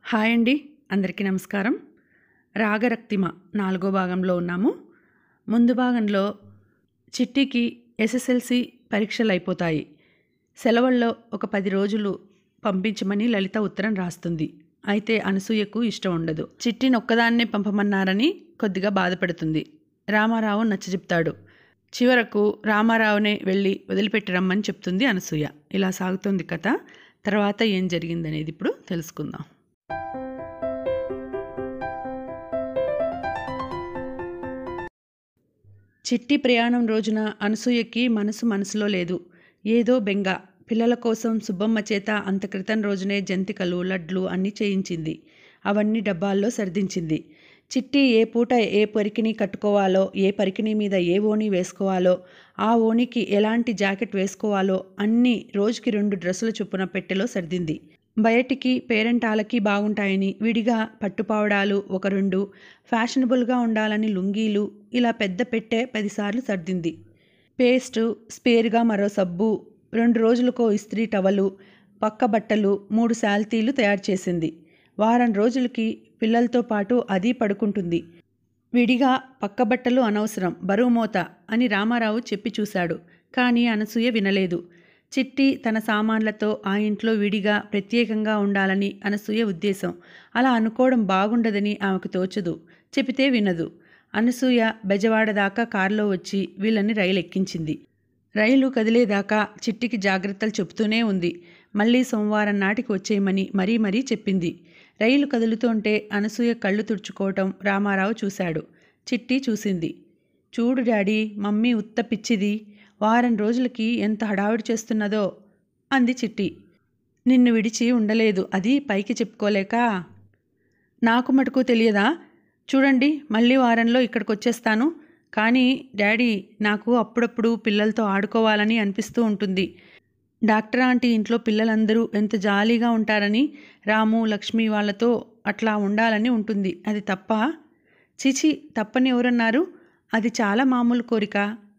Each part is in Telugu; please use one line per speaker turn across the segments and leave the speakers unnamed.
హాయ్ అండి అందరికీ నమస్కారం రాగరక్తిమ నాలుగో భాగంలో ఉన్నాము ముందు భాగంలో చిట్టికి ఎస్ఎస్ఎల్సి పరీక్షలు అయిపోతాయి సెలవుల్లో ఒక పది రోజులు పంపించమని లలిత ఉత్తరం రాస్తుంది అయితే అనసూయకు ఇష్టం ఉండదు చిట్టిని ఒక్కదాన్నే పంపమన్నారని కొద్దిగా బాధపడుతుంది రామారావు నచ్చజెప్తాడు చివరకు రామారావునే వెళ్ళి వదిలిపెట్టి రమ్మని చెప్తుంది అనసూయ ఇలా సాగుతుంది కథ తర్వాత ఏం జరిగిందనేది ఇప్పుడు తెలుసుకుందాం చిట్టి ప్రయాణం రోజున అనసూయకి మనసు మనసులో లేదు ఏదో బెంగ పిల్లల కోసం సుబ్బమ్మ చేత అంత క్రితం రోజునే జంతికలు లడ్లు అన్నీ చేయించింది అవన్నీ డబ్బాల్లో సర్దించింది చిట్టి ఏ పూట ఏ పరికిని కట్టుకోవాలో ఏ పరికిని మీద ఏ ఓణి వేసుకోవాలో ఆ ఓణికి ఎలాంటి జాకెట్ వేసుకోవాలో అన్నీ రోజుకి రెండు డ్రెస్సుల చొప్పున పెట్టెలో సర్దింది బయటికి పేరెంటాలకి బాగుంటాయని విడిగా పట్టుపావడాలు ఒక రెండు ఫ్యాషనబుల్గా ఉండాలని లుంగీలు ఇలా పెద్ద పెట్టె పదిసార్లు సర్దింది పేస్టు స్పేర్గా మరో సబ్బు రెండు రోజులకో ఇస్త్రీ టవలు పక్క బట్టలు మూడు శాల్తీలు తయారు చేసింది వారం రోజులకి పిల్లలతో పాటు అది పడుకుంటుంది విడిగా పక్క బట్టలు అనవసరం బరువు మోత అని రామారావు చెప్పి చూశాడు కానీ అనసూయ వినలేదు చిట్టి తన సామాన్లతో ఆ ఇంట్లో విడిగా ప్రత్యేకంగా ఉండాలని అనసూయ ఉద్దేశం అలా అనుకోవడం బాగుండదని ఆమెకు తోచదు చెబితే వినదు అనసూయ బెజవాడ దాకా కారులో వచ్చి వీళ్ళని రైలు ఎక్కించింది రైలు కదిలేదాకా చిట్టికి జాగ్రత్తలు చెబుతూనే ఉంది మళ్ళీ సోమవారం నాటికి వచ్చేయమని మరీ మరీ చెప్పింది రైలు కదులుతుంటే అనసూయ కళ్ళు తుడుచుకోవటం రామారావు చూశాడు చిట్టి చూసింది చూడు డాడీ మమ్మీ ఉత్త పిచ్చిది వారం రోజులకి ఎంత హడావిడి చేస్తున్నదో అంది చిట్టి నిన్ను విడిచి ఉండలేదు అది పైకి చెప్పుకోలేక నాకు మటుకు తెలియదా చూడండి మళ్ళీ వారంలో ఇక్కడికి వచ్చేస్తాను కానీ డాడీ నాకు అప్పుడప్పుడు పిల్లలతో ఆడుకోవాలని అనిపిస్తూ ఉంటుంది డాక్టర్ ఆంటీ ఇంట్లో పిల్లలందరూ ఎంత జాలీగా ఉంటారని రాము లక్ష్మి వాళ్ళతో అట్లా ఉండాలని ఉంటుంది అది తప్ప చిచి తప్పని ఎవరన్నారు అది చాలా మామూలు కోరిక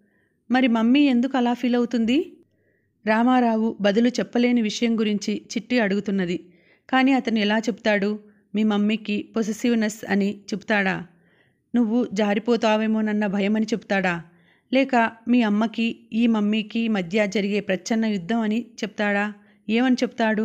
మరి మమ్మీ ఎందుకు అలా ఫీల్ అవుతుంది రామారావు బదులు చెప్పలేని విషయం గురించి చిట్టి అడుగుతున్నది కానీ అతను ఎలా చెప్తాడు మీ మమ్మీకి పొసెసివ్నెస్ అని చెప్తాడా నువ్వు జారిపోతావేమోనన్న భయమని చెప్తాడా లేక మీ అమ్మకి ఈ మమ్మీకి మధ్య జరిగే ప్రచ్ఛన్న యుద్ధం అని చెప్తాడా ఏమని చెప్తాడు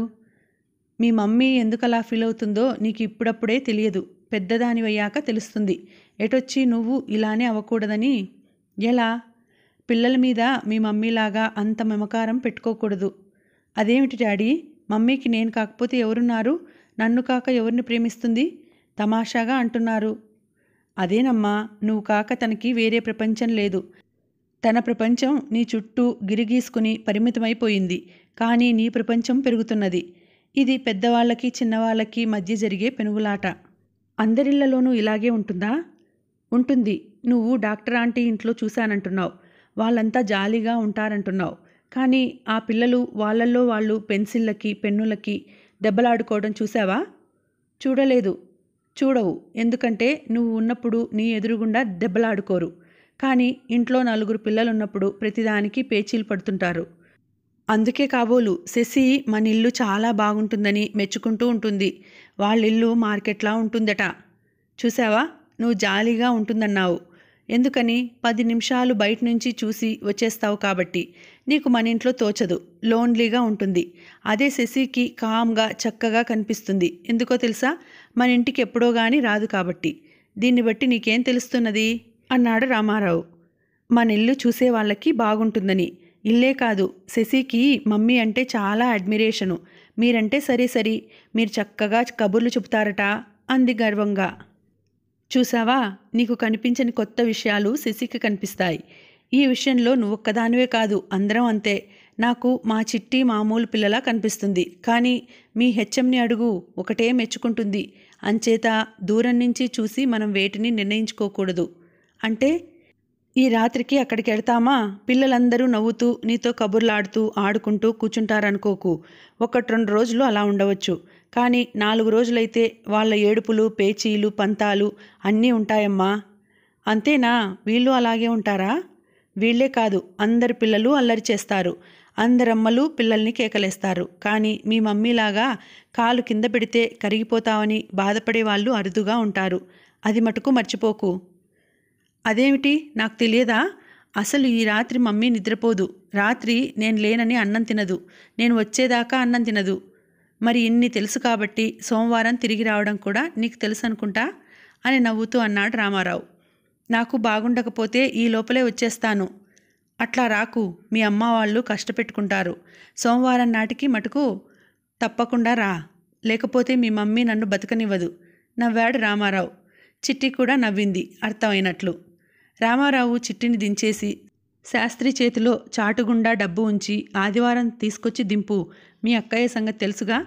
మీ మమ్మీ ఎందుకలా ఫీల్ అవుతుందో నీకు ఇప్పుడప్పుడే తెలియదు పెద్దదానివయ్యాక తెలుస్తుంది ఎటొచ్చి నువ్వు ఇలానే అవ్వకూడదని ఎలా పిల్లల మీద మీ మమ్మీలాగా అంత మమకారం పెట్టుకోకూడదు అదేమిటి డాడీ మమ్మీకి నేను కాకపోతే ఎవరున్నారు నన్ను కాక ఎవరిని ప్రేమిస్తుంది తమాషాగా అంటున్నారు అదేనమ్మా నువ్వు కాక తనకి వేరే ప్రపంచం లేదు తన ప్రపంచం నీ చుట్టూ గిరిగీసుకుని పరిమితమైపోయింది కానీ నీ ప్రపంచం పెరుగుతున్నది ఇది పెద్దవాళ్ళకి చిన్నవాళ్ళకి మధ్య జరిగే పెనుగులాట అందరిళ్లలోనూ ఇలాగే ఉంటుందా ఉంటుంది నువ్వు డాక్టర్ ఆంటీ ఇంట్లో చూశానంటున్నావు వాళ్ళంతా జాలీగా ఉంటారంటున్నావు కానీ ఆ పిల్లలు వాళ్ళల్లో వాళ్ళు పెన్సిళ్ళకి పెన్నులకి దెబ్బలాడుకోవడం చూసావా చూడలేదు చూడవు ఎందుకంటే నువ్వు ఉన్నప్పుడు నీ ఎదురుగుండా దెబ్బలాడుకోరు కానీ ఇంట్లో నలుగురు పిల్లలున్నప్పుడు ప్రతిదానికి పేచీలు పడుతుంటారు అందుకే కాబోలు శశి మన ఇల్లు చాలా బాగుంటుందని మెచ్చుకుంటూ ఉంటుంది వాళ్ళ ఇల్లు మార్కెట్లా ఉంటుందట చూసావా నువ్వు జాలీగా ఉంటుందన్నావు ఎందుకని పది నిమిషాలు బయట నుంచి చూసి వచ్చేస్తావు కాబట్టి నీకు మన ఇంట్లో తోచదు లోన్లీగా ఉంటుంది అదే శశికి కామ్గా చక్కగా కనిపిస్తుంది ఎందుకో తెలుసా మన ఇంటికి ఎప్పుడో కానీ రాదు కాబట్టి దీన్ని బట్టి నీకేం తెలుస్తున్నది అన్నాడు రామారావు మన ఇల్లు చూసే వాళ్ళకి బాగుంటుందని ఇల్లే కాదు శశికి మమ్మీ అంటే చాలా అడ్మిరేషను మీరంటే సరే సరి మీరు చక్కగా కబుర్లు చెబుతారట అంది గర్వంగా చూసావా నీకు కనిపించని కొత్త విషయాలు శశికి కనిపిస్తాయి ఈ విషయంలో నువ్వొక్కదానివే కాదు అందరం అంతే నాకు మా చిట్టి మామూలు పిల్లలా కనిపిస్తుంది కానీ మీ హెచ్ఎంని అడుగు ఒకటే మెచ్చుకుంటుంది అంచేత దూరం నుంచి చూసి మనం వేటిని నిర్ణయించుకోకూడదు అంటే ఈ రాత్రికి అక్కడికి వెళ్తామా పిల్లలందరూ నవ్వుతూ నీతో కబుర్లాడుతూ ఆడుకుంటూ కూర్చుంటారనుకోకు ఒకటి రెండు రోజులు అలా ఉండవచ్చు కానీ నాలుగు రోజులైతే వాళ్ళ ఏడుపులు పేచీలు పంతాలు అన్నీ ఉంటాయమ్మా అంతేనా వీళ్ళు అలాగే ఉంటారా వీళ్ళే కాదు అందరి పిల్లలు అల్లరి చేస్తారు అందరమ్మలు పిల్లల్ని కేకలేస్తారు కానీ మీ మమ్మీలాగా కాలు కింద పెడితే కరిగిపోతావని బాధపడే వాళ్ళు అరుదుగా ఉంటారు అది మటుకు మర్చిపోకు అదేమిటి నాకు తెలియదా అసలు ఈ రాత్రి మమ్మీ నిద్రపోదు రాత్రి నేను లేనని అన్నం తినదు నేను వచ్చేదాకా అన్నం తినదు మరి ఇన్ని తెలుసు కాబట్టి సోమవారం తిరిగి రావడం కూడా నీకు తెలుసు అనుకుంటా అని నవ్వుతూ అన్నాడు రామారావు నాకు బాగుండకపోతే ఈ లోపలే వచ్చేస్తాను అట్లా రాకు మీ అమ్మ వాళ్ళు కష్టపెట్టుకుంటారు సోమవారం నాటికి మటుకు తప్పకుండా రా లేకపోతే మీ మమ్మీ నన్ను బతకనివ్వదు నవ్వాడు రామారావు చిట్టి కూడా నవ్వింది అర్థమైనట్లు రామారావు చిట్టిని దించేసి శాస్త్రి చేతిలో చాటుగుండా డబ్బు ఉంచి ఆదివారం తీసుకొచ్చి దింపు మీ అక్కయ్య సంగతి తెలుసుగా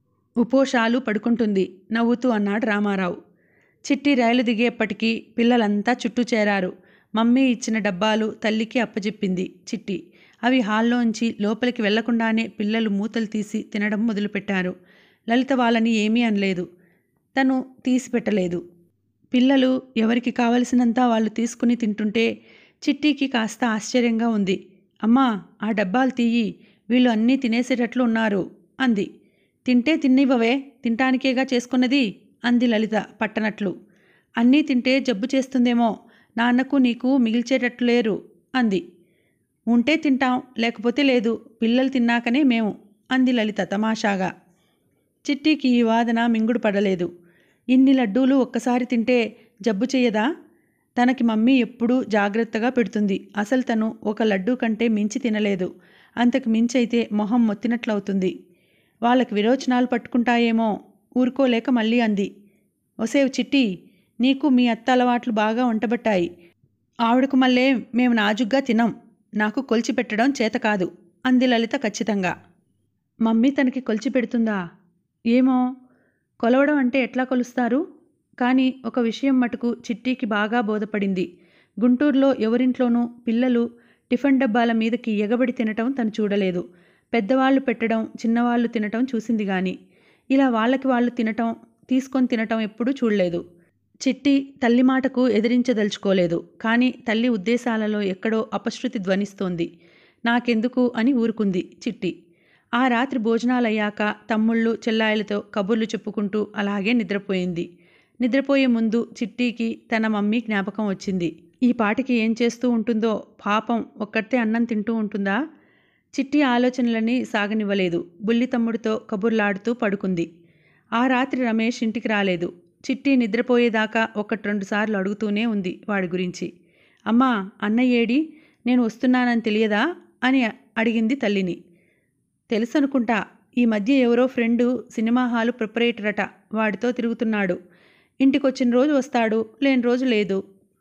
ఉపోషాలు పడుకుంటుంది నవ్వుతూ అన్నాడు రామారావు చిట్టి రైలు దిగేప్పటికీ పిల్లలంతా చుట్టూ చేరారు మమ్మీ ఇచ్చిన డబ్బాలు తల్లికి అప్పజెప్పింది చిట్టి అవి హాల్లోంచి లోపలికి వెళ్లకుండానే పిల్లలు మూతలు తీసి తినడం మొదలుపెట్టారు లలిత వాళ్ళని ఏమీ అనలేదు తను తీసి పెట్టలేదు పిల్లలు ఎవరికి కావలసినంత వాళ్ళు తీసుకుని తింటుంటే చిట్టీకి కాస్త ఆశ్చర్యంగా ఉంది అమ్మా ఆ డబ్బాలు తీయి వీళ్ళు అన్నీ తినేసేటట్లు ఉన్నారు అంది తింటే తిన్నివ్వవే తింటానికేగా చేసుకున్నది అంది లలిత పట్టనట్లు అన్నీ తింటే జబ్బు చేస్తుందేమో నాన్నకు నీకు మిగిల్చేటట్లు లేరు అంది ఉంటే తింటాం లేకపోతే లేదు పిల్లలు తిన్నాకనే మేము అంది లలిత తమాషాగా చిట్టీకి ఈ వాదన మింగుడు పడలేదు ఇన్ని లడ్డూలు ఒక్కసారి తింటే జబ్బు చెయ్యదా తనకి మమ్మీ ఎప్పుడూ జాగ్రత్తగా పెడుతుంది అసలు తను ఒక లడ్డూ కంటే మించి తినలేదు అంతకు మించి అయితే మొహం మొత్తినట్లవుతుంది వాళ్ళకి విరోచనాలు పట్టుకుంటాయేమో ఊరుకోలేక మళ్ళీ అంది ఒసేవ్ చిట్టి నీకు మీ అత్త అలవాట్లు బాగా వంటబట్టాయి ఆవిడకు మళ్ళీ మేము నాజుగ్గా తినం నాకు కొలిచి పెట్టడం చేత కాదు అంది లలిత ఖచ్చితంగా మమ్మీ తనకి కొలిచి పెడుతుందా ఏమో కొలవడం అంటే ఎట్లా కొలుస్తారు కానీ ఒక విషయం మటుకు చిట్టీకి బాగా బోధపడింది గుంటూరులో ఎవరింట్లోనూ పిల్లలు టిఫిన్ డబ్బాల మీదకి ఎగబడి తినటం తను చూడలేదు పెద్దవాళ్ళు పెట్టడం చిన్నవాళ్ళు తినటం చూసింది గాని ఇలా వాళ్ళకి వాళ్ళు తినటం తీసుకొని తినటం ఎప్పుడూ చూడలేదు చిట్టి తల్లి మాటకు ఎదిరించదలుచుకోలేదు కానీ తల్లి ఉద్దేశాలలో ఎక్కడో అపశృతి ధ్వనిస్తోంది నాకెందుకు అని ఊరుకుంది చిట్టి ఆ రాత్రి భోజనాలయ్యాక తమ్ముళ్ళు చెల్లాయిలతో కబుర్లు చెప్పుకుంటూ అలాగే నిద్రపోయింది నిద్రపోయే ముందు చిట్టీకి తన మమ్మీ జ్ఞాపకం వచ్చింది ఈ పాటికి ఏం చేస్తూ ఉంటుందో పాపం ఒక్కటే అన్నం తింటూ ఉంటుందా చిట్టి ఆలోచనలని సాగనివ్వలేదు బుల్లి తమ్ముడితో కబుర్లాడుతూ పడుకుంది ఆ రాత్రి రమేష్ ఇంటికి రాలేదు చిట్టి నిద్రపోయేదాకా ఒకటి రెండు సార్లు అడుగుతూనే ఉంది వాడి గురించి అమ్మా అన్నయ్య ఏడి నేను వస్తున్నానని తెలియదా అని అడిగింది తల్లిని తెలుసనుకుంటా ఈ మధ్య ఎవరో ఫ్రెండు సినిమా హాలు ప్రిపరేటర్ అట వాడితో తిరుగుతున్నాడు ఇంటికొచ్చిన రోజు వస్తాడు లేని రోజు లేదు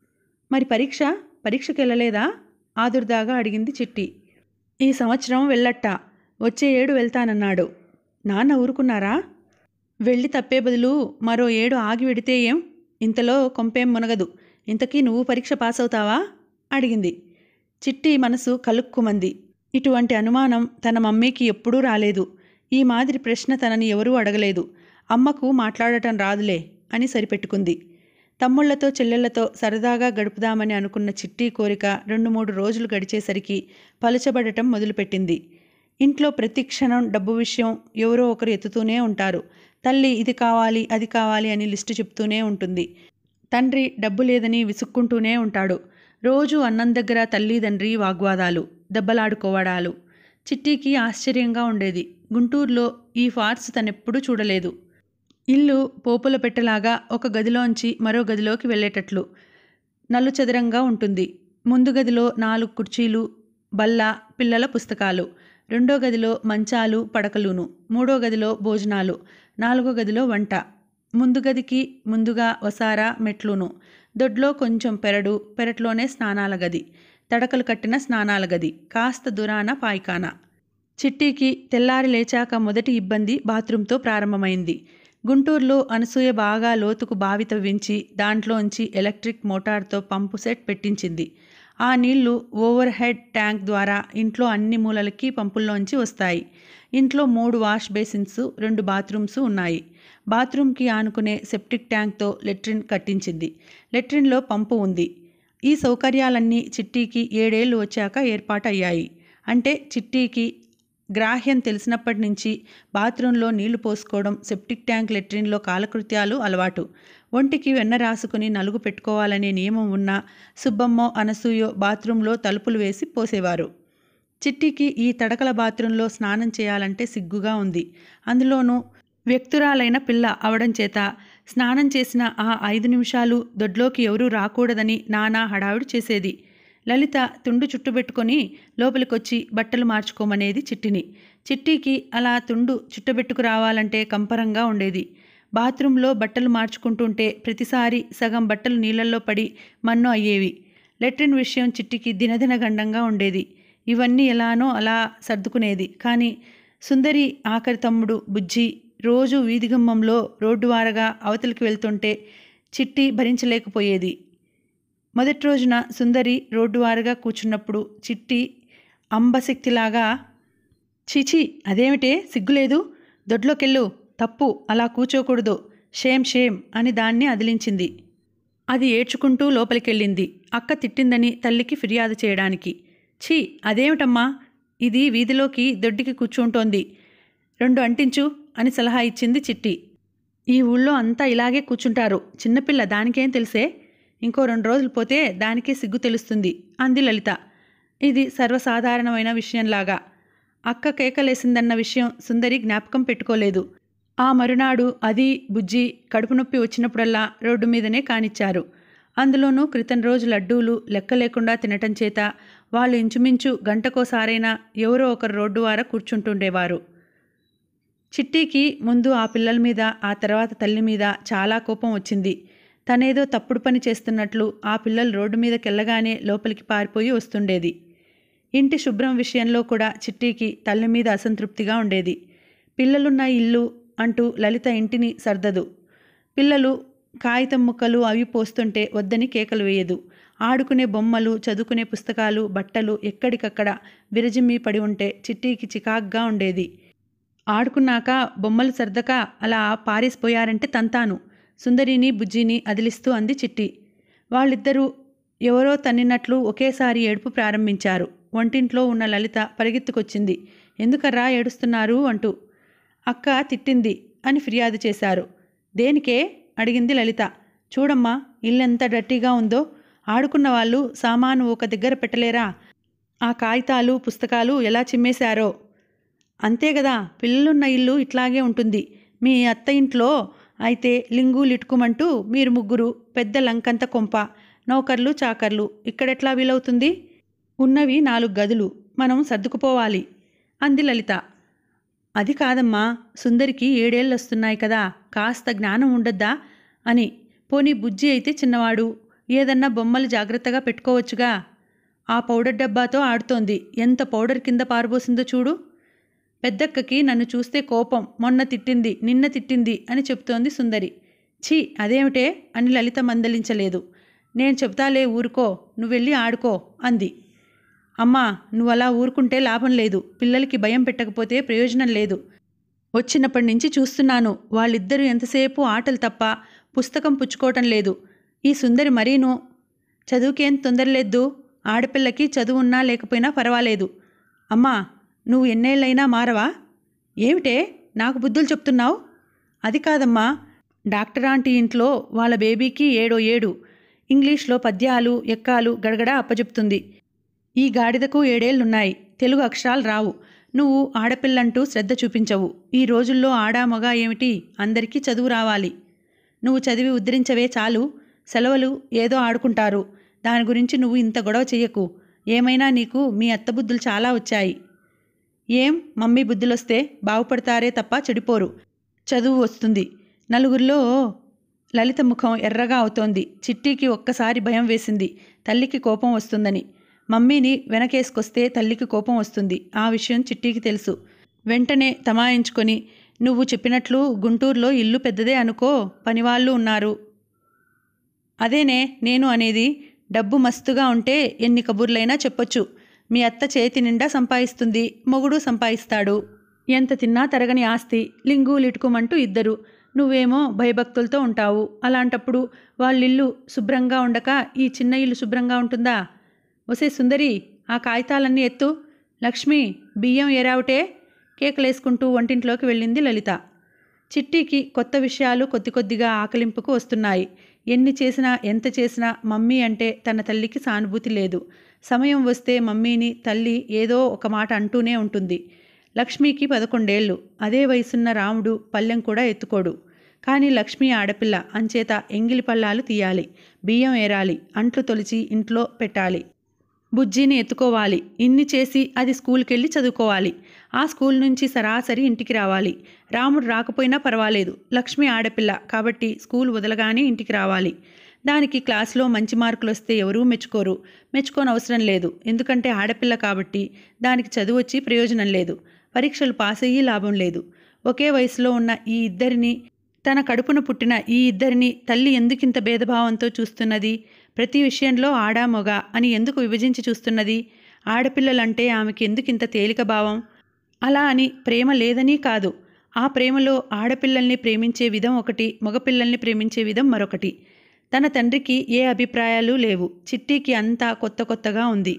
మరి పరీక్ష పరీక్షకి వెళ్ళలేదా ఆదుర్దాగా అడిగింది చిట్టి ఈ సంవత్సరం వెళ్ళట్ట వచ్చే ఏడు వెళ్తానన్నాడు నాన్న ఊరుకున్నారా వెళ్ళి తప్పే బదులు మరో ఏడు ఆగి వెడితే ఏం ఇంతలో కొంపేం మునగదు ఇంతకీ నువ్వు పరీక్ష పాస్ అవుతావా అడిగింది చిట్టి మనసు కలుక్కుమంది ఇటువంటి అనుమానం తన మమ్మీకి ఎప్పుడూ రాలేదు ఈ మాదిరి ప్రశ్న తనని ఎవరూ అడగలేదు అమ్మకు మాట్లాడటం రాదులే అని సరిపెట్టుకుంది తమ్ముళ్లతో చెల్లెళ్లతో సరదాగా గడుపుదామని అనుకున్న చిట్టి కోరిక రెండు మూడు రోజులు గడిచేసరికి పలుచబడటం మొదలుపెట్టింది ఇంట్లో ప్రతి క్షణం డబ్బు విషయం ఎవరో ఒకరు ఎత్తుతూనే ఉంటారు తల్లి ఇది కావాలి అది కావాలి అని లిస్టు చెప్తూనే ఉంటుంది తండ్రి డబ్బు లేదని విసుక్కుంటూనే ఉంటాడు రోజు అన్నం దగ్గర తల్లి తండ్రి వాగ్వాదాలు దెబ్బలాడుకోవడాలు చిట్టీకి ఆశ్చర్యంగా ఉండేది గుంటూరులో ఈ ఫార్స్ తనెప్పుడూ చూడలేదు ఇల్లు పోపుల పెట్టలాగా ఒక గదిలోంచి మరో గదిలోకి వెళ్ళేటట్లు నలు చదరంగా ఉంటుంది ముందు గదిలో నాలుగు కుర్చీలు బల్ల పిల్లల పుస్తకాలు రెండో గదిలో మంచాలు పడకలును మూడో గదిలో భోజనాలు నాలుగో గదిలో వంట ముందు గదికి ముందుగా వసార మెట్లును దొడ్లో కొంచెం పెరడు పెరట్లోనే స్నానాల గది తడకలు కట్టిన స్నానాల గది కాస్త దూరాన పాయికానా చిట్టీకి తెల్లారి లేచాక మొదటి ఇబ్బంది బాత్రూంతో ప్రారంభమైంది గుంటూరులో అనసూయ బాగా లోతుకు బావి తవ్వించి దాంట్లోంచి ఎలక్ట్రిక్ మోటార్తో పంపు సెట్ పెట్టించింది ఆ నీళ్లు ఓవర్ హెడ్ ట్యాంక్ ద్వారా ఇంట్లో అన్ని మూలలకి పంపుల్లోంచి వస్తాయి ఇంట్లో మూడు వాష్ బేసిన్స్ రెండు బాత్రూమ్స్ ఉన్నాయి బాత్రూమ్కి ఆనుకునే సెప్టిక్ ట్యాంక్తో లెట్రిన్ కట్టించింది లెట్రిన్లో పంపు ఉంది ఈ సౌకర్యాలన్నీ చిట్టీకి ఏడేళ్లు వచ్చాక ఏర్పాటయ్యాయి అంటే చిట్టీకి గ్రాహ్యం తెలిసినప్పటి నుంచి బాత్రూంలో నీళ్లు పోసుకోవడం సెప్టిక్ ట్యాంక్ లెట్రిన్లో కాలకృత్యాలు అలవాటు ఒంటికి వెన్న రాసుకుని నలుగు పెట్టుకోవాలనే నియమం ఉన్నా సుబ్బమ్మో అనసూయో బాత్రూంలో తలుపులు వేసి పోసేవారు చిట్టికి ఈ తడకల బాత్రూంలో స్నానం చేయాలంటే సిగ్గుగా ఉంది అందులోనూ వ్యక్తురాలైన పిల్ల అవడం చేత స్నానం చేసిన ఆ ఐదు నిమిషాలు దొడ్లోకి ఎవరూ రాకూడదని నానా హడావిడి చేసేది లలిత తుండు చుట్టుబెట్టుకొని లోపలికొచ్చి బట్టలు మార్చుకోమనేది చిట్టిని చిట్టికి అలా తుండు చుట్టబెట్టుకు రావాలంటే కంపరంగా ఉండేది బాత్రూంలో బట్టలు మార్చుకుంటుంటే ప్రతిసారి సగం బట్టలు నీళ్ళల్లో పడి మన్ను అయ్యేవి లెట్రిన్ విషయం చిట్టికి దినదిన గండంగా ఉండేది ఇవన్నీ ఎలానో అలా సర్దుకునేది కానీ సుందరి ఆఖరి తమ్ముడు బుజ్జి రోజు వీధిగమ్మంలో రోడ్డు వారగా అవతలికి వెళ్తుంటే చిట్టి భరించలేకపోయేది మొదటి రోజున సుందరి రోడ్డు వారగా కూర్చున్నప్పుడు చిట్టి అంబశక్తిలాగా చీచి అదేమిటే సిగ్గులేదు దొడ్లోకెళ్ళు తప్పు అలా కూర్చోకూడదు షేమ్ షేమ్ అని దాన్ని అదిలించింది అది ఏడ్చుకుంటూ లోపలికెళ్ళింది అక్క తిట్టిందని తల్లికి ఫిర్యాదు చేయడానికి ఛీ అదేమిటమ్మా ఇది వీధిలోకి దొడ్డికి కూర్చుంటోంది రెండు అంటించు అని సలహా ఇచ్చింది చిట్టి ఈ ఊళ్ళో అంతా ఇలాగే కూర్చుంటారు చిన్నపిల్ల దానికేం తెలిసే ఇంకో రెండు రోజులు పోతే దానికే సిగ్గు తెలుస్తుంది అంది లలిత ఇది సర్వసాధారణమైన విషయంలాగా అక్క కేకలేసిందన్న విషయం సుందరి జ్ఞాపకం పెట్టుకోలేదు ఆ మరునాడు అది బుజ్జి కడుపు నొప్పి వచ్చినప్పుడల్లా రోడ్డు మీదనే కానిచ్చారు అందులోనూ క్రితం రోజు లడ్డూలు లెక్క లేకుండా తినటం చేత వాళ్ళు ఇంచుమించు గంటకోసారైనా ఎవరో ఒకరు రోడ్డు వార కూర్చుంటుండేవారు చిట్టీకి ముందు ఆ పిల్లల మీద ఆ తర్వాత తల్లి మీద చాలా కోపం వచ్చింది తనేదో తప్పుడు పని చేస్తున్నట్లు ఆ పిల్లలు రోడ్డు మీదకెళ్ళగానే లోపలికి పారిపోయి వస్తుండేది ఇంటి శుభ్రం విషయంలో కూడా చిట్టీకి తల్లి మీద అసంతృప్తిగా ఉండేది పిల్లలున్న ఇల్లు అంటూ లలిత ఇంటిని సర్దదు పిల్లలు కాగితం ముక్కలు అవి పోస్తుంటే వద్దని కేకలు వేయదు ఆడుకునే బొమ్మలు చదువుకునే పుస్తకాలు బట్టలు ఎక్కడికక్కడ విరజిమ్మి పడి ఉంటే చిట్టీకి చికాగ్గా ఉండేది ఆడుకున్నాక బొమ్మలు సర్దక అలా పారేసిపోయారంటే తంతాను సుందరిని బుజ్జిని అదిలిస్తూ అంది చిట్టి వాళ్ళిద్దరూ ఎవరో తన్నినట్లు ఒకేసారి ఏడుపు ప్రారంభించారు వంటింట్లో ఉన్న లలిత పరిగెత్తుకొచ్చింది ఎందుకర్రా ఏడుస్తున్నారు అంటూ అక్క తిట్టింది అని ఫిర్యాదు చేశారు దేనికే అడిగింది లలిత చూడమ్మా ఇల్లెంత డర్టీగా ఉందో ఆడుకున్న వాళ్ళు సామాను ఒక దగ్గర పెట్టలేరా ఆ కాగితాలు పుస్తకాలు ఎలా చిమ్మేశారో అంతే కదా పిల్లలున్న ఇల్లు ఇట్లాగే ఉంటుంది మీ అత్త ఇంట్లో అయితే లింగు లిటుకుమంటూ మీరు ముగ్గురు పెద్ద లంకంత కొంప నౌకర్లు చాకర్లు ఇక్కడెట్లా వీలవుతుంది ఉన్నవి నాలుగు గదులు మనం సర్దుకుపోవాలి అంది లలిత అది కాదమ్మా సుందరికి ఏడేళ్ళు వస్తున్నాయి కదా కాస్త జ్ఞానం ఉండద్దా అని పోనీ బుజ్జి అయితే చిన్నవాడు ఏదన్నా బొమ్మలు జాగ్రత్తగా పెట్టుకోవచ్చుగా ఆ పౌడర్ డబ్బాతో ఆడుతోంది ఎంత పౌడర్ కింద పారబోసిందో చూడు పెద్దక్కకి నన్ను చూస్తే కోపం మొన్న తిట్టింది నిన్న తిట్టింది అని చెప్తోంది సుందరి ఛీ అదేమిటే అని లలిత మందలించలేదు నేను చెప్తాలే ఊరుకో నువ్వెళ్ళి ఆడుకో అంది అమ్మా నువ్వు అలా ఊరుకుంటే లాభం లేదు పిల్లలకి భయం పెట్టకపోతే ప్రయోజనం లేదు వచ్చినప్పటి నుంచి చూస్తున్నాను వాళ్ళిద్దరూ ఎంతసేపు ఆటలు తప్ప పుస్తకం పుచ్చుకోవటం లేదు ఈ సుందరి మరీను చదువుకేం తొందరలేదు ఆడపిల్లకి చదువు ఉన్నా లేకపోయినా పర్వాలేదు అమ్మా నువ్వు ఎన్నేళ్ళైనా మారవా ఏమిటే నాకు బుద్ధులు చెప్తున్నావు అది కాదమ్మా డాక్టర్ ఆంటీ ఇంట్లో వాళ్ళ బేబీకి ఏడో ఏడు ఇంగ్లీష్లో పద్యాలు ఎక్కాలు గడగడ అప్పచెప్తుంది ఈ గాడిదకు ఏడేళ్లున్నాయి తెలుగు అక్షరాలు రావు నువ్వు ఆడపిల్లంటూ శ్రద్ధ చూపించవు ఈ రోజుల్లో ఆడా మగ ఏమిటి అందరికీ చదువు రావాలి నువ్వు చదివి ఉద్ధరించవే చాలు సెలవులు ఏదో ఆడుకుంటారు దాని గురించి నువ్వు ఇంత గొడవ చెయ్యకు ఏమైనా నీకు మీ అత్త బుద్ధులు చాలా వచ్చాయి ఏం మమ్మీ బుద్ధులొస్తే బాగుపడతారే తప్ప చెడిపోరు చదువు వస్తుంది నలుగురిలో లలిత ముఖం ఎర్రగా అవుతోంది చిట్టీకి ఒక్కసారి భయం వేసింది తల్లికి కోపం వస్తుందని మమ్మీని వెనకేసుకొస్తే తల్లికి కోపం వస్తుంది ఆ విషయం చిట్టీకి తెలుసు వెంటనే తమాయించుకొని నువ్వు చెప్పినట్లు గుంటూరులో ఇల్లు పెద్దదే అనుకో పనివాళ్ళు ఉన్నారు అదేనే నేను అనేది డబ్బు మస్తుగా ఉంటే ఎన్ని కబుర్లైనా చెప్పొచ్చు మీ అత్త చేతి నిండా సంపాదిస్తుంది మొగుడు సంపాదిస్తాడు ఎంత తిన్నా తరగని ఆస్తి లింగు లిటుకుమంటూ ఇద్దరు నువ్వేమో భయభక్తులతో ఉంటావు అలాంటప్పుడు వాళ్ళిల్లు శుభ్రంగా ఉండక ఈ చిన్న ఇల్లు శుభ్రంగా ఉంటుందా ఒసే సుందరి ఆ కాగితాలన్నీ ఎత్తు లక్ష్మి బియ్యం ఏరావుటే కేకలేసుకుంటూ వంటింట్లోకి వెళ్ళింది లలిత చిట్టీకి కొత్త విషయాలు కొద్ది కొద్దిగా ఆకలింపుకు వస్తున్నాయి ఎన్ని చేసినా ఎంత చేసినా మమ్మీ అంటే తన తల్లికి సానుభూతి లేదు సమయం వస్తే మమ్మీని తల్లి ఏదో ఒక మాట అంటూనే ఉంటుంది లక్ష్మికి పదకొండేళ్ళు అదే వయసున్న రాముడు పల్లెం కూడా ఎత్తుకోడు కానీ లక్ష్మి ఆడపిల్ల అంచేత ఎంగిలి పళ్ళాలు తీయాలి బియ్యం ఏరాలి అంట్లు తొలిచి ఇంట్లో పెట్టాలి బుజ్జిని ఎత్తుకోవాలి ఇన్ని చేసి అది స్కూల్కి వెళ్ళి చదువుకోవాలి ఆ స్కూల్ నుంచి సరాసరి ఇంటికి రావాలి రాముడు రాకపోయినా పర్వాలేదు లక్ష్మి ఆడపిల్ల కాబట్టి స్కూల్ వదలగానే ఇంటికి రావాలి దానికి క్లాస్లో మంచి మార్కులు వస్తే ఎవరూ మెచ్చుకోరు మెచ్చుకోని అవసరం లేదు ఎందుకంటే ఆడపిల్ల కాబట్టి దానికి చదువు వచ్చి ప్రయోజనం లేదు పరీక్షలు పాస్ అయ్యి లాభం లేదు ఒకే వయసులో ఉన్న ఈ ఇద్దరిని తన కడుపున పుట్టిన ఈ ఇద్దరిని తల్లి ఎందుకింత భేదభావంతో చూస్తున్నది ప్రతి విషయంలో ఆడా మొగ అని ఎందుకు విభజించి చూస్తున్నది ఆడపిల్లలంటే ఆమెకి ఎందుకింత తేలిక భావం అలా అని ప్రేమ లేదని కాదు ఆ ప్రేమలో ఆడపిల్లల్ని ప్రేమించే విధం ఒకటి మగపిల్లల్ని ప్రేమించే విధం మరొకటి తన తండ్రికి ఏ అభిప్రాయాలు లేవు చిట్టీకి అంతా కొత్త కొత్తగా ఉంది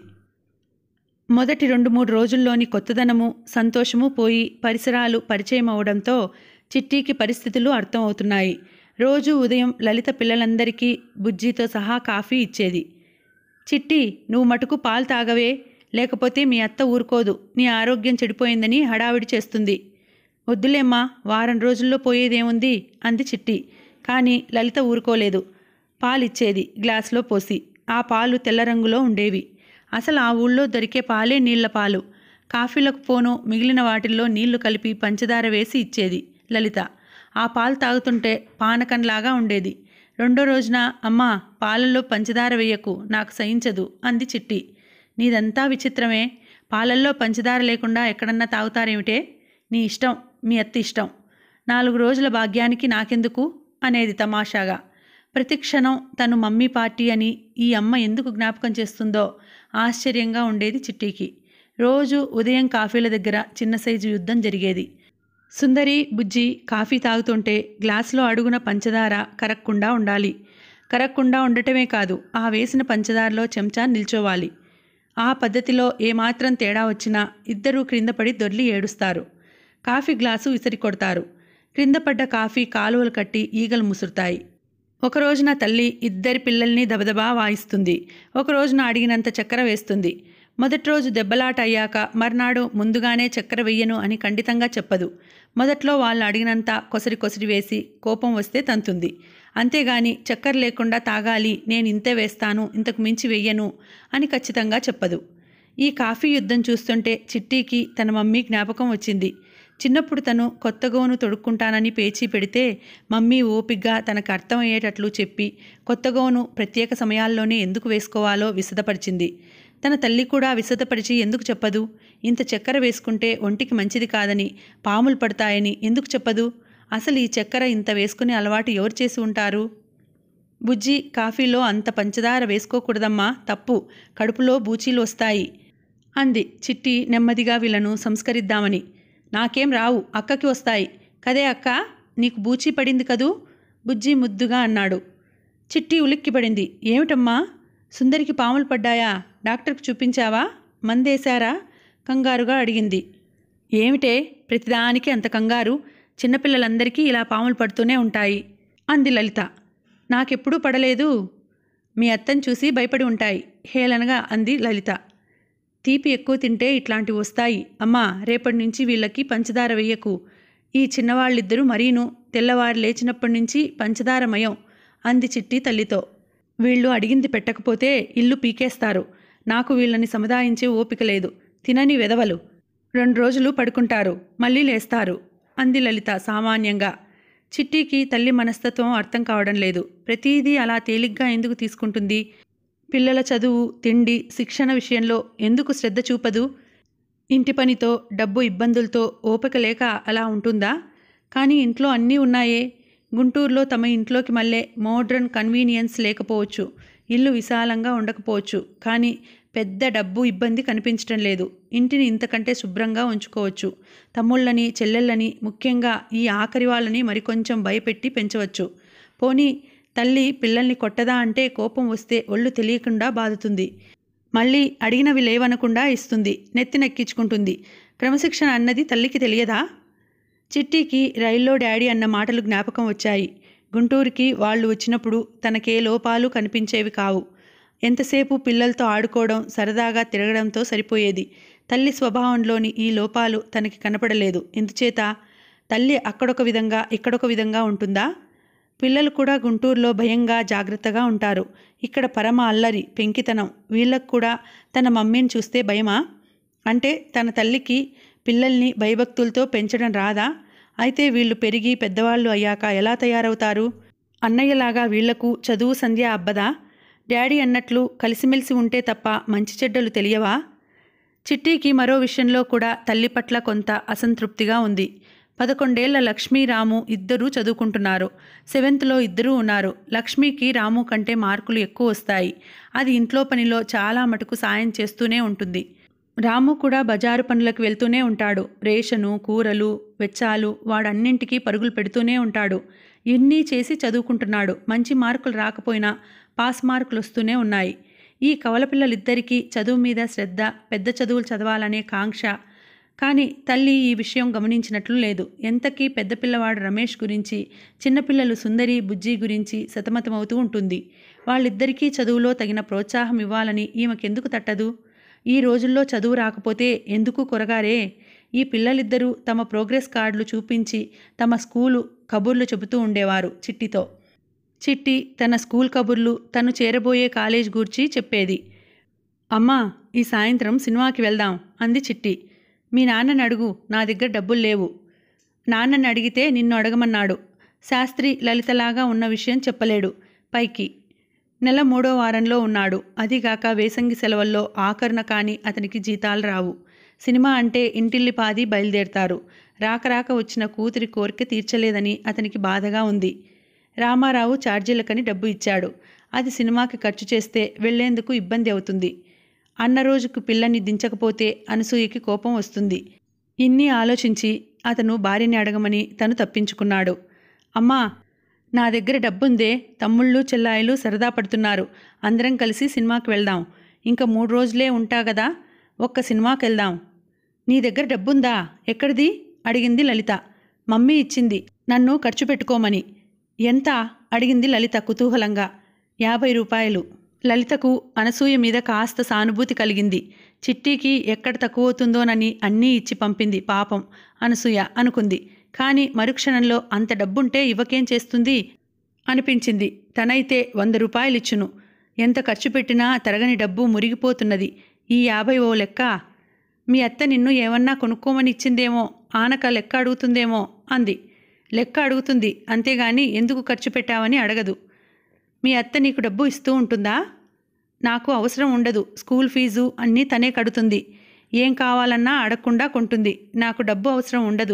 మొదటి రెండు మూడు రోజుల్లోని కొత్తదనము సంతోషము పోయి పరిసరాలు పరిచయం అవడంతో చిట్టీకి పరిస్థితులు అర్థమవుతున్నాయి రోజు ఉదయం లలిత పిల్లలందరికీ బుజ్జితో సహా కాఫీ ఇచ్చేది చిట్టి నువ్వు మటుకు పాలు తాగవే లేకపోతే మీ అత్త ఊరుకోదు నీ ఆరోగ్యం చెడిపోయిందని హడావిడి చేస్తుంది వద్దులేమ్మా వారం రోజుల్లో పోయేదేముంది అంది చిట్టి కానీ లలిత ఊరుకోలేదు పాలిచ్చేది గ్లాసులో పోసి ఆ పాలు తెల్ల రంగులో ఉండేవి అసలు ఆ ఊళ్ళో దొరికే పాలే నీళ్ల పాలు కాఫీలకు పోను మిగిలిన వాటిల్లో నీళ్లు కలిపి పంచదార వేసి ఇచ్చేది లలిత ఆ పాలు తాగుతుంటే పానకంలాగా ఉండేది రెండో రోజున అమ్మా పాలల్లో పంచదార వేయకు నాకు సహించదు అంది చిట్టి నీదంతా విచిత్రమే పాలల్లో పంచదార లేకుండా ఎక్కడన్నా తాగుతారేమిటే నీ ఇష్టం మీ అత్త ఇష్టం నాలుగు రోజుల భాగ్యానికి నాకెందుకు అనేది తమాషాగా ప్రతిక్షణం తను మమ్మీ పార్టీ అని ఈ అమ్మ ఎందుకు జ్ఞాపకం చేస్తుందో ఆశ్చర్యంగా ఉండేది చిట్టీకి రోజు ఉదయం కాఫీల దగ్గర చిన్న సైజు యుద్ధం జరిగేది సుందరి బుజ్జి కాఫీ తాగుతుంటే గ్లాసులో అడుగున పంచదార కరక్కుండా ఉండాలి కరక్కుండా ఉండటమే కాదు ఆ వేసిన పంచదారలో చెంచా నిల్చోవాలి ఆ పద్ధతిలో ఏమాత్రం తేడా వచ్చినా ఇద్దరూ క్రింద పడి దొర్లి ఏడుస్తారు కాఫీ గ్లాసు విసిరి కొడతారు క్రింద పడ్డ కాఫీ కాలువలు కట్టి ఈగలు ముసురుతాయి ఒక రోజున తల్లి ఇద్దరి పిల్లల్ని దబదబా వాయిస్తుంది ఒక రోజున అడిగినంత చక్కెర వేస్తుంది మొదటి రోజు దెబ్బలాట అయ్యాక మర్నాడు ముందుగానే చక్కెర వెయ్యను అని ఖండితంగా చెప్పదు మొదట్లో వాళ్ళు అడిగినంత కొసరి కొసరి వేసి కోపం వస్తే తంతుంది అంతేగాని చక్కెర లేకుండా తాగాలి నేను ఇంతే వేస్తాను ఇంతకు మించి వెయ్యను అని ఖచ్చితంగా చెప్పదు ఈ కాఫీ యుద్ధం చూస్తుంటే చిట్టీకి తన మమ్మీ జ్ఞాపకం వచ్చింది చిన్నప్పుడు తను కొత్త గోను తొడుక్కుంటానని పేచీ పెడితే మమ్మీ ఓపిగ్గా తనకు అర్థమయ్యేటట్లు చెప్పి కొత్త గోను ప్రత్యేక సమయాల్లోనే ఎందుకు వేసుకోవాలో విశదపరిచింది తన తల్లి కూడా విశదపరిచి ఎందుకు చెప్పదు ఇంత చక్కెర వేసుకుంటే ఒంటికి మంచిది కాదని పాములు పడతాయని ఎందుకు చెప్పదు అసలు ఈ చక్కెర ఇంత వేసుకునే అలవాటు ఎవరు చేసి ఉంటారు బుజ్జి కాఫీలో అంత పంచదార వేసుకోకూడదమ్మా తప్పు కడుపులో బూచీలు వస్తాయి అంది చిట్టి నెమ్మదిగా వీళ్ళను సంస్కరిద్దామని నాకేం రావు అక్కకి వస్తాయి కదే అక్క నీకు బూచీ పడింది కదూ బుజ్జి ముద్దుగా అన్నాడు చిట్టి ఉలిక్కిపడింది ఏమిటమ్మా సుందరికి పాములు పడ్డాయా డాక్టర్కి చూపించావా మందేశారా కంగారుగా అడిగింది ఏమిటే ప్రతిదానికి అంత కంగారు చిన్నపిల్లలందరికీ ఇలా పాములు పడుతూనే ఉంటాయి అంది లలిత నాకెప్పుడూ పడలేదు మీ అత్తని చూసి భయపడి ఉంటాయి హేళనగా అంది లలిత తీపి ఎక్కువ తింటే ఇట్లాంటివి వస్తాయి అమ్మా రేపటి నుంచి వీళ్ళకి పంచదార వెయ్యకు ఈ చిన్నవాళ్ళిద్దరూ మరీను తెల్లవారు లేచినప్పటి నుంచి పంచదారమయం అంది చిట్టి తల్లితో వీళ్ళు అడిగింది పెట్టకపోతే ఇల్లు పీకేస్తారు నాకు వీళ్ళని సముదాయించే ఓపిక లేదు తినని వెదవలు రెండు రోజులు పడుకుంటారు మళ్ళీ లేస్తారు అంది లలిత సామాన్యంగా చిట్టీకి తల్లి మనస్తత్వం అర్థం కావడం లేదు ప్రతిదీ అలా తేలిగ్గా ఎందుకు తీసుకుంటుంది పిల్లల చదువు తిండి శిక్షణ విషయంలో ఎందుకు శ్రద్ధ చూపదు ఇంటి పనితో డబ్బు ఇబ్బందులతో ఓపిక లేక అలా ఉంటుందా కానీ ఇంట్లో అన్నీ ఉన్నాయే గుంటూరులో తమ ఇంట్లోకి మళ్ళీ మోడ్రన్ కన్వీనియన్స్ లేకపోవచ్చు ఇల్లు విశాలంగా ఉండకపోవచ్చు కానీ పెద్ద డబ్బు ఇబ్బంది కనిపించడం లేదు ఇంటిని ఇంతకంటే శుభ్రంగా ఉంచుకోవచ్చు తమ్ముళ్ళని చెల్లెళ్ళని ముఖ్యంగా ఈ ఆఖరి వాళ్ళని మరికొంచెం భయపెట్టి పెంచవచ్చు పోనీ తల్లి పిల్లల్ని కొట్టదా అంటే కోపం వస్తే ఒళ్ళు తెలియకుండా బాదుతుంది మళ్ళీ అడిగినవి లేవనకుండా ఇస్తుంది నెత్తినెక్కించుకుంటుంది క్రమశిక్షణ అన్నది తల్లికి తెలియదా చిట్టికి రైల్లో డాడీ అన్న మాటలు జ్ఞాపకం వచ్చాయి గుంటూరుకి వాళ్ళు వచ్చినప్పుడు తనకే లోపాలు కనిపించేవి కావు ఎంతసేపు పిల్లలతో ఆడుకోవడం సరదాగా తిరగడంతో సరిపోయేది తల్లి స్వభావంలోని ఈ లోపాలు తనకి కనపడలేదు ఎందుచేత తల్లి అక్కడొక విధంగా ఇక్కడొక విధంగా ఉంటుందా పిల్లలు కూడా గుంటూరులో భయంగా జాగ్రత్తగా ఉంటారు ఇక్కడ పరమ అల్లరి పెంకితనం వీళ్ళకు కూడా తన మమ్మీని చూస్తే భయమా అంటే తన తల్లికి పిల్లల్ని భయభక్తులతో పెంచడం రాదా అయితే వీళ్ళు పెరిగి పెద్దవాళ్ళు అయ్యాక ఎలా తయారవుతారు అన్నయ్యలాగా వీళ్లకు చదువు సంధ్య అబ్బదా డాడీ అన్నట్లు కలిసిమెలిసి ఉంటే తప్ప మంచి చెడ్డలు తెలియవా చిట్టీకి మరో విషయంలో కూడా తల్లి పట్ల కొంత అసంతృప్తిగా ఉంది పదకొండేళ్ల లక్ష్మీ రాము ఇద్దరూ చదువుకుంటున్నారు సెవెంత్లో ఇద్దరూ ఉన్నారు లక్ష్మికి రాము కంటే మార్కులు ఎక్కువ వస్తాయి అది ఇంట్లో పనిలో చాలా మటుకు సాయం చేస్తూనే ఉంటుంది రాము కూడా బజారు పనులకు వెళ్తూనే ఉంటాడు రేషను కూరలు వెచ్చాలు వాడన్నింటికీ పరుగులు పెడుతూనే ఉంటాడు ఇన్ని చేసి చదువుకుంటున్నాడు మంచి మార్కులు రాకపోయినా పాస్ మార్కులు వస్తూనే ఉన్నాయి ఈ కవల పిల్లలిద్దరికీ చదువు మీద శ్రద్ధ పెద్ద చదువులు చదవాలనే కాంక్ష కానీ తల్లి ఈ విషయం గమనించినట్లు లేదు ఎంతకీ పెద్ద పిల్లవాడు రమేష్ గురించి చిన్నపిల్లలు సుందరి బుజ్జి గురించి సతమతమవుతూ ఉంటుంది వాళ్ళిద్దరికీ చదువులో తగిన ప్రోత్సాహం ఇవ్వాలని ఈమెకెందుకు తట్టదు ఈ రోజుల్లో చదువు రాకపోతే ఎందుకు కొరగారే ఈ పిల్లలిద్దరూ తమ ప్రోగ్రెస్ కార్డులు చూపించి తమ స్కూలు కబుర్లు చెబుతూ ఉండేవారు చిట్టితో చిట్టి తన స్కూల్ కబుర్లు తను చేరబోయే కాలేజ్ గూర్చి చెప్పేది అమ్మా ఈ సాయంత్రం సినిమాకి వెళ్దాం అంది చిట్టి మీ నాన్నని అడుగు నా దగ్గర డబ్బులు లేవు నాన్నని అడిగితే నిన్ను అడగమన్నాడు శాస్త్రి లలితలాగా ఉన్న విషయం చెప్పలేడు పైకి నెల మూడో వారంలో ఉన్నాడు అదిగాక వేసంగి సెలవుల్లో ఆఖరణ కాని అతనికి జీతాలు రావు సినిమా అంటే ఇంటిల్లిపాది బయలుదేరతారు రాక రాక వచ్చిన కూతురి కోరిక తీర్చలేదని అతనికి బాధగా ఉంది రామారావు ఛార్జీలకని డబ్బు ఇచ్చాడు అది సినిమాకి ఖర్చు చేస్తే వెళ్లేందుకు ఇబ్బంది అవుతుంది అన్న రోజుకు పిల్లని దించకపోతే అనసూయకి కోపం వస్తుంది ఇన్ని ఆలోచించి అతను భార్యని అడగమని తను తప్పించుకున్నాడు అమ్మా నా దగ్గర డబ్బుందే తమ్ముళ్ళు చెల్లాయిలు సరదా పడుతున్నారు అందరం కలిసి సినిమాకి వెళ్దాం ఇంకా మూడు రోజులే ఉంటా కదా ఒక్క సినిమాకి వెళ్దాం నీ దగ్గర డబ్బుందా ఎక్కడిది అడిగింది లలిత మమ్మీ ఇచ్చింది నన్ను ఖర్చు పెట్టుకోమని ఎంత అడిగింది లలిత కుతూహలంగా యాభై రూపాయలు లలితకు అనసూయ మీద కాస్త సానుభూతి కలిగింది చిట్టీకి ఎక్కడ తక్కువవుతుందోనని అన్నీ ఇచ్చి పంపింది పాపం అనసూయ అనుకుంది కానీ మరుక్షణంలో అంత డబ్బుంటే ఇవ్వకేం చేస్తుంది అనిపించింది తనైతే వంద రూపాయలిచ్చును ఎంత ఖర్చు పెట్టినా తరగని డబ్బు మురిగిపోతున్నది ఈ యాభై ఓ లెక్క మీ అత్త నిన్ను ఏమన్నా కొనుక్కోమని ఇచ్చిందేమో ఆనక లెక్క అడుగుతుందేమో అంది లెక్క అడుగుతుంది అంతేగాని ఎందుకు ఖర్చు పెట్టావని అడగదు మీ అత్త నీకు డబ్బు ఇస్తూ ఉంటుందా నాకు అవసరం ఉండదు స్కూల్ ఫీజు అన్నీ తనే కడుతుంది ఏం కావాలన్నా అడగకుండా కొంటుంది నాకు డబ్బు అవసరం ఉండదు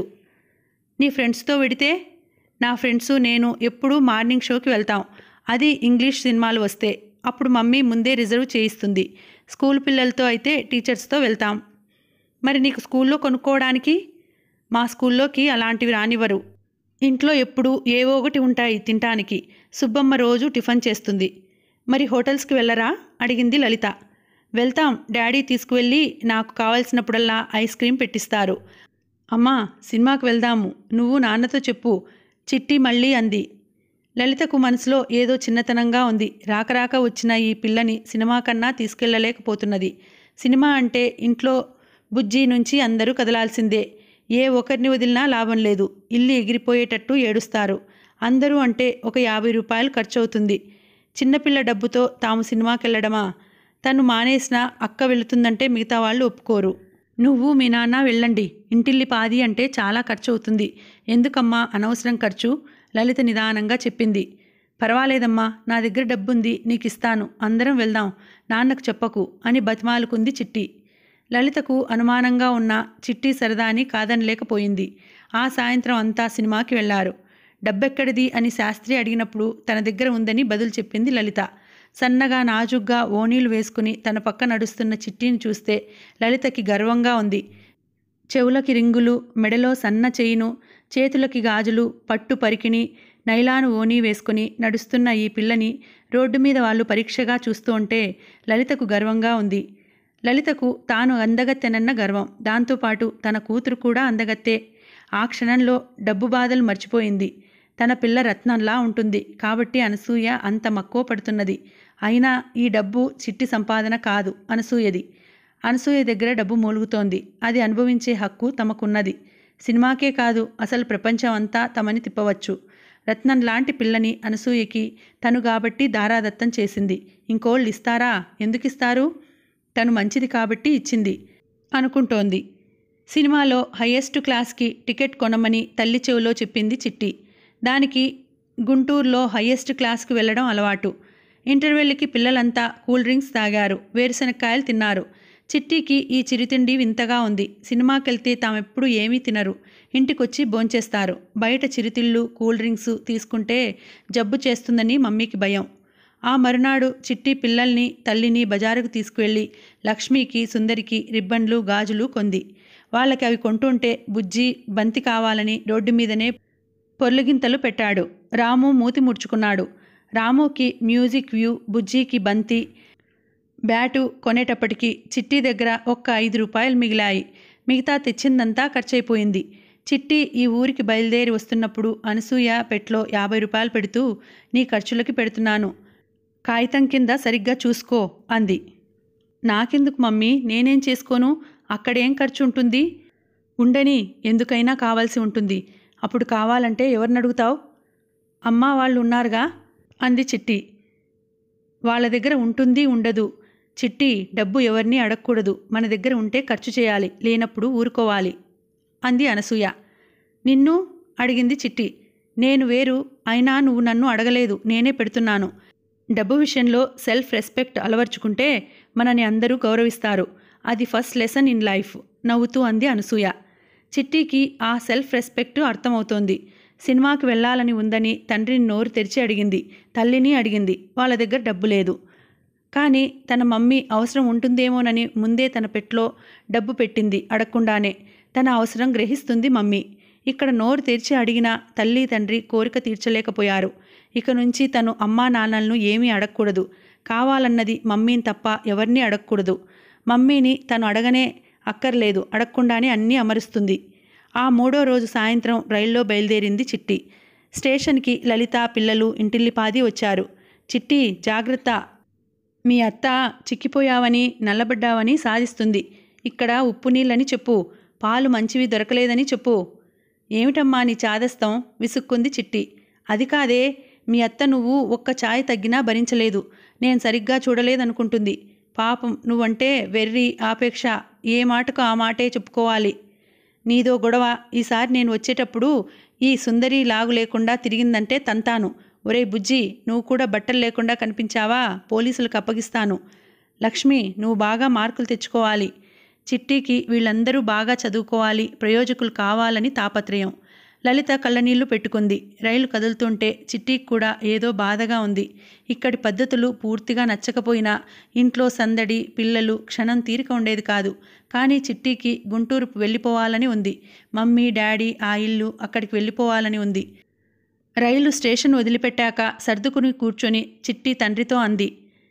నీ ఫ్రెండ్స్తో వెడితే నా ఫ్రెండ్స్ నేను ఎప్పుడూ మార్నింగ్ షోకి వెళ్తాం అది ఇంగ్లీష్ సినిమాలు వస్తే అప్పుడు మమ్మీ ముందే రిజర్వ్ చేయిస్తుంది స్కూల్ పిల్లలతో అయితే టీచర్స్తో వెళ్తాం మరి నీకు స్కూల్లో కొనుక్కోవడానికి మా స్కూల్లోకి అలాంటివి రానివ్వరు ఇంట్లో ఎప్పుడూ ఏవో ఒకటి ఉంటాయి తినటానికి సుబ్బమ్మ రోజు టిఫిన్ చేస్తుంది మరి హోటల్స్కి వెళ్ళరా అడిగింది లలిత వెళ్తాం డాడీ తీసుకువెళ్ళి నాకు కావలసినప్పుడల్లా ఐస్ క్రీం పెట్టిస్తారు అమ్మా సినిమాకి వెళ్దాము నువ్వు నాన్నతో చెప్పు చిట్టి మళ్ళీ అంది లలితకు మనసులో ఏదో చిన్నతనంగా ఉంది రాకరాక వచ్చిన ఈ పిల్లని సినిమా కన్నా తీసుకెళ్ళలేకపోతున్నది సినిమా అంటే ఇంట్లో బుజ్జి నుంచి అందరూ కదలాల్సిందే ఏ ఒకరిని వదిలినా లాభం లేదు ఇల్లు ఎగిరిపోయేటట్టు ఏడుస్తారు అందరూ అంటే ఒక యాభై రూపాయలు ఖర్చు అవుతుంది చిన్నపిల్ల డబ్బుతో తాము సినిమాకి వెళ్ళడమా తను మానేసిన అక్క వెళుతుందంటే మిగతా వాళ్ళు ఒప్పుకోరు నువ్వు మీ నాన్న వెళ్ళండి ఇంటిల్లి పాది అంటే చాలా ఖర్చు అవుతుంది ఎందుకమ్మా అనవసరం ఖర్చు లలిత నిదానంగా చెప్పింది పర్వాలేదమ్మా నా దగ్గర డబ్బుంది నీకు ఇస్తాను అందరం వెళ్దాం నాన్నకు చెప్పకు అని బతిమాలుకుంది చిట్టి లలితకు అనుమానంగా ఉన్న చిట్టి సరదాని కాదనలేకపోయింది ఆ సాయంత్రం అంతా సినిమాకి వెళ్లారు డబ్బెక్కడిది అని శాస్త్రి అడిగినప్పుడు తన దగ్గర ఉందని బదులు చెప్పింది లలిత సన్నగా నాజుగ్గా ఓణీలు వేసుకుని తన పక్క నడుస్తున్న చిట్టిని చూస్తే లలితకి గర్వంగా ఉంది చెవులకి రింగులు మెడలో సన్న చేయిను చేతులకి గాజులు పట్టు పరికిణి నైలాను ఓనీ వేసుకుని నడుస్తున్న ఈ పిల్లని రోడ్డు మీద వాళ్ళు పరీక్షగా చూస్తూ ఉంటే లలితకు గర్వంగా ఉంది లలితకు తాను అందగత్తెనన్న గర్వం దాంతోపాటు తన కూతురు కూడా అందగత్తే ఆ క్షణంలో డబ్బు బాధలు మర్చిపోయింది తన పిల్ల రత్నంలా ఉంటుంది కాబట్టి అనసూయ అంత మక్కువ పడుతున్నది అయినా ఈ డబ్బు చిట్టి సంపాదన కాదు అనసూయది అనసూయ దగ్గర డబ్బు మూలుగుతోంది అది అనుభవించే హక్కు తమకున్నది సినిమాకే కాదు అసలు ప్రపంచం అంతా తమని తిప్పవచ్చు రత్నం లాంటి పిల్లని అనసూయకి తను కాబట్టి దారాదత్తం చేసింది ఇంకోళ్ళు ఇస్తారా ఎందుకు ఇస్తారు తను మంచిది కాబట్టి ఇచ్చింది అనుకుంటోంది సినిమాలో హయ్యెస్ట్ క్లాస్కి టికెట్ కొనమని తల్లి చెవిలో చెప్పింది చిట్టి దానికి గుంటూరులో హయ్యెస్ట్ క్లాస్కి వెళ్ళడం అలవాటు ఇంటర్వెల్కి పిల్లలంతా కూల్ డ్రింక్స్ తాగారు వేరుశనక్కాయలు తిన్నారు చిట్టికి ఈ చిరుతిండి వింతగా ఉంది సినిమాకెళ్తే తామెప్పుడు ఏమీ తినరు ఇంటికొచ్చి భోంచేస్తారు బయట చిరుతిళ్ళు కూల్ డ్రింక్స్ తీసుకుంటే జబ్బు చేస్తుందని మమ్మీకి భయం ఆ మరునాడు చిట్టి పిల్లల్ని తల్లిని బజారుకు తీసుకువెళ్ళి లక్ష్మికి సుందరికి రిబ్బన్లు గాజులు కొంది వాళ్ళకి అవి కొంటుంటే బుజ్జి బంతి కావాలని రోడ్డు మీదనే పొర్లుగింతలు పెట్టాడు రాము మూతి ముడుచుకున్నాడు రాముకి మ్యూజిక్ వ్యూ బుజ్జికి బంతి బ్యాటు కొనేటప్పటికి చిట్టి దగ్గర ఒక్క ఐదు రూపాయలు మిగిలాయి మిగతా తెచ్చిందంతా ఖర్చయిపోయింది చిట్టి ఈ ఊరికి బయలుదేరి వస్తున్నప్పుడు అనసూయ పెట్లో యాభై రూపాయలు పెడుతూ నీ ఖర్చులకి పెడుతున్నాను కాగితం కింద సరిగ్గా చూసుకో అంది నాకెందుకు మమ్మీ నేనేం చేసుకోను అక్కడేం ఖర్చు ఉంటుంది ఉండని ఎందుకైనా కావాల్సి ఉంటుంది అప్పుడు కావాలంటే ఎవరిని అడుగుతావు అమ్మా వాళ్ళు ఉన్నారుగా అంది చిట్టి వాళ్ళ దగ్గర ఉంటుంది ఉండదు చిట్టి డబ్బు ఎవరిని అడగకూడదు మన దగ్గర ఉంటే ఖర్చు చేయాలి లేనప్పుడు ఊరుకోవాలి అంది అనసూయ నిన్ను అడిగింది చిట్టి నేను వేరు అయినా నువ్వు నన్ను అడగలేదు నేనే పెడుతున్నాను డబ్బు విషయంలో సెల్ఫ్ రెస్పెక్ట్ అలవర్చుకుంటే మనని అందరూ గౌరవిస్తారు అది ఫస్ట్ లెసన్ ఇన్ లైఫ్ నవ్వుతూ అంది అనసూయ చిట్టికి ఆ సెల్ఫ్ రెస్పెక్ట్ అర్థమవుతోంది సినిమాకి వెళ్ళాలని ఉందని తండ్రిని నోరు తెరిచి అడిగింది తల్లిని అడిగింది వాళ్ళ దగ్గర డబ్బు లేదు కానీ తన మమ్మీ అవసరం ఉంటుందేమోనని ముందే తన పెట్లో డబ్బు పెట్టింది అడగకుండానే తన అవసరం గ్రహిస్తుంది మమ్మీ ఇక్కడ నోరు తెరిచి అడిగిన తల్లి తండ్రి కోరిక తీర్చలేకపోయారు ఇక నుంచి తను అమ్మా నాన్నలను ఏమీ అడగకూడదు కావాలన్నది మమ్మీని తప్ప ఎవరిని అడగకూడదు మమ్మీని తను అడగనే అక్కర్లేదు అడగకుండానే అన్నీ అమరుస్తుంది ఆ మూడో రోజు సాయంత్రం రైల్లో బయలుదేరింది చిట్టి స్టేషన్కి లలిత పిల్లలు ఇంటిల్లిపాది వచ్చారు చిట్టి జాగ్రత్త మీ అత్త చిక్కిపోయావని నల్లబడ్డావని సాధిస్తుంది ఇక్కడ ఉప్పు నీళ్ళని చెప్పు పాలు మంచివి దొరకలేదని చెప్పు ఏమిటమ్మా నీ చాదస్తం విసుక్కుంది చిట్టి అది కాదే మీ అత్త నువ్వు ఒక్క ఛాయ్ తగ్గినా భరించలేదు నేను సరిగ్గా చూడలేదనుకుంటుంది పాపం నువ్వంటే వెర్రి ఆపేక్ష ఏ మాటకు ఆ మాటే చెప్పుకోవాలి నీదో గొడవ ఈసారి నేను వచ్చేటప్పుడు ఈ సుందరి లాగు లేకుండా తిరిగిందంటే తంతాను ఒరే బుజ్జి నువ్వు కూడా బట్టలు లేకుండా కనిపించావా పోలీసులకు అప్పగిస్తాను లక్ష్మి నువ్వు బాగా మార్కులు తెచ్చుకోవాలి చిట్టికి వీళ్ళందరూ బాగా చదువుకోవాలి ప్రయోజకులు కావాలని తాపత్రయం లలిత కళ్ళనీళ్లు పెట్టుకుంది రైలు కదులుతుంటే చిట్టికి కూడా ఏదో బాధగా ఉంది ఇక్కడి పద్ధతులు పూర్తిగా నచ్చకపోయినా ఇంట్లో సందడి పిల్లలు క్షణం తీరిక ఉండేది కాదు కానీ చిట్టికి గుంటూరు వెళ్ళిపోవాలని ఉంది మమ్మీ డాడీ ఆ ఇల్లు అక్కడికి వెళ్ళిపోవాలని ఉంది రైలు స్టేషన్ వదిలిపెట్టాక సర్దుకుని కూర్చొని చిట్టి తండ్రితో అంది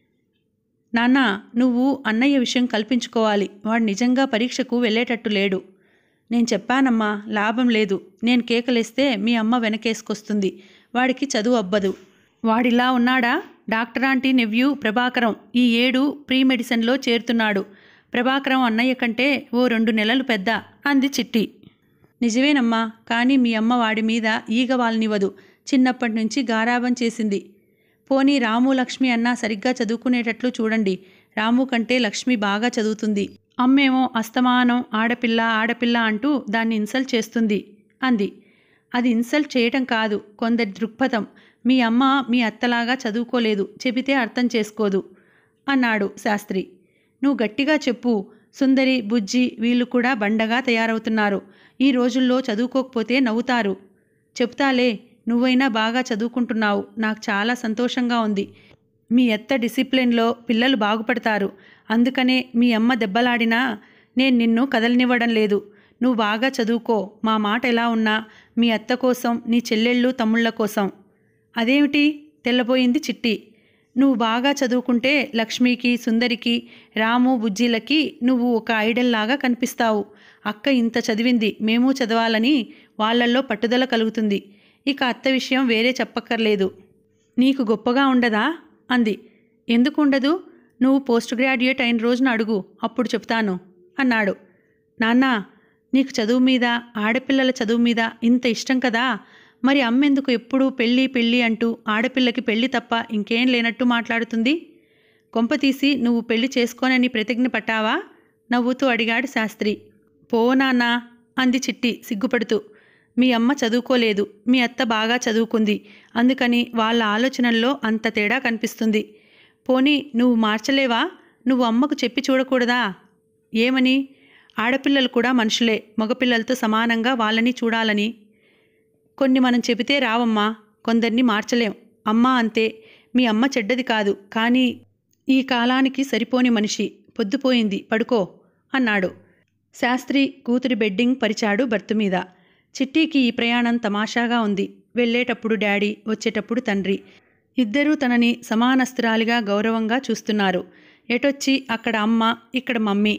నాన్న నువ్వు అన్నయ్య విషయం కల్పించుకోవాలి వాడు నిజంగా పరీక్షకు వెళ్ళేటట్టు లేడు నేను చెప్పానమ్మా లాభం లేదు నేను కేకలేస్తే మీ అమ్మ వెనకేసుకొస్తుంది వాడికి చదువు అబ్బదు వాడిలా ఉన్నాడా డాక్టర్ ఆంటీ నెవ్యూ ప్రభాకరం ఈ ఏడు ప్రీ మెడిసిన్లో చేరుతున్నాడు ప్రభాకరం అన్నయ్య కంటే ఓ రెండు నెలలు పెద్ద అంది చిట్టి నిజమేనమ్మా కానీ మీ అమ్మ వాడి మీద ఈగ వాళ్ళనివ్వదు చిన్నప్పటి నుంచి గారాబం చేసింది పోనీ రాము లక్ష్మి అన్నా సరిగ్గా చదువుకునేటట్లు చూడండి రాము కంటే లక్ష్మి బాగా చదువుతుంది అమ్మేమో అస్తమానం ఆడపిల్ల ఆడపిల్ల అంటూ దాన్ని ఇన్సల్ట్ చేస్తుంది అంది అది ఇన్సల్ట్ చేయటం కాదు కొందరి దృక్పథం మీ అమ్మ మీ అత్తలాగా చదువుకోలేదు చెబితే అర్థం చేసుకోదు అన్నాడు శాస్త్రి నువ్వు గట్టిగా చెప్పు సుందరి బుజ్జి వీళ్ళు కూడా బండగా తయారవుతున్నారు ఈ రోజుల్లో చదువుకోకపోతే నవ్వుతారు చెప్తాలే నువ్వైనా బాగా చదువుకుంటున్నావు నాకు చాలా సంతోషంగా ఉంది మీ అత్త డిసిప్లిన్లో పిల్లలు బాగుపడతారు అందుకనే మీ అమ్మ దెబ్బలాడినా నేను నిన్ను కదలనివ్వడం లేదు నువ్వు బాగా చదువుకో మా మాట ఎలా ఉన్నా మీ అత్త కోసం నీ చెల్లెళ్ళు తమ్ముళ్ళ కోసం అదేమిటి తెల్లబోయింది చిట్టి నువ్వు బాగా చదువుకుంటే లక్ష్మికి సుందరికి రాము బుజ్జిలకి నువ్వు ఒక ఐడల్ లాగా కనిపిస్తావు అక్క ఇంత చదివింది మేము చదవాలని వాళ్ళల్లో పట్టుదల కలుగుతుంది ఇక అత్త విషయం వేరే చెప్పక్కర్లేదు నీకు గొప్పగా ఉండదా అంది ఎందుకు ఉండదు నువ్వు పోస్ట్ గ్రాడ్యుయేట్ అయిన రోజున అడుగు అప్పుడు చెప్తాను అన్నాడు నాన్నా నీకు చదువు మీద ఆడపిల్లల చదువు మీద ఇంత ఇష్టం కదా మరి అమ్మెందుకు ఎప్పుడూ పెళ్ళి పెళ్ళి అంటూ ఆడపిల్లకి పెళ్ళి తప్ప ఇంకేం లేనట్టు మాట్లాడుతుంది కొంపతీసి నువ్వు పెళ్లి చేసుకోనని ప్రతిజ్ఞ పట్టావా నవ్వుతూ అడిగాడు శాస్త్రి పో నాన్నా అంది చిట్టి సిగ్గుపడుతూ మీ అమ్మ చదువుకోలేదు మీ అత్త బాగా చదువుకుంది అందుకని వాళ్ళ ఆలోచనల్లో అంత తేడా కనిపిస్తుంది పోనీ నువ్వు మార్చలేవా నువ్వు అమ్మకు చెప్పి చూడకూడదా ఏమని ఆడపిల్లలు కూడా మనుషులే మగపిల్లలతో సమానంగా వాళ్ళని చూడాలని కొన్ని మనం చెబితే రావమ్మా కొందరిని మార్చలేం అమ్మ అంతే మీ అమ్మ చెడ్డది కాదు కానీ ఈ కాలానికి సరిపోని మనిషి పొద్దుపోయింది పడుకో అన్నాడు శాస్త్రి కూతురి బెడ్డింగ్ పరిచాడు బర్తు మీద చిట్టీకి ఈ ప్రయాణం తమాషాగా ఉంది వెళ్ళేటప్పుడు డాడీ వచ్చేటప్పుడు తండ్రి ఇద్దరూ తనని సమానస్త్రాలిగా గౌరవంగా చూస్తున్నారు ఎటొచ్చి అక్కడ అమ్మ ఇక్కడ మమ్మీ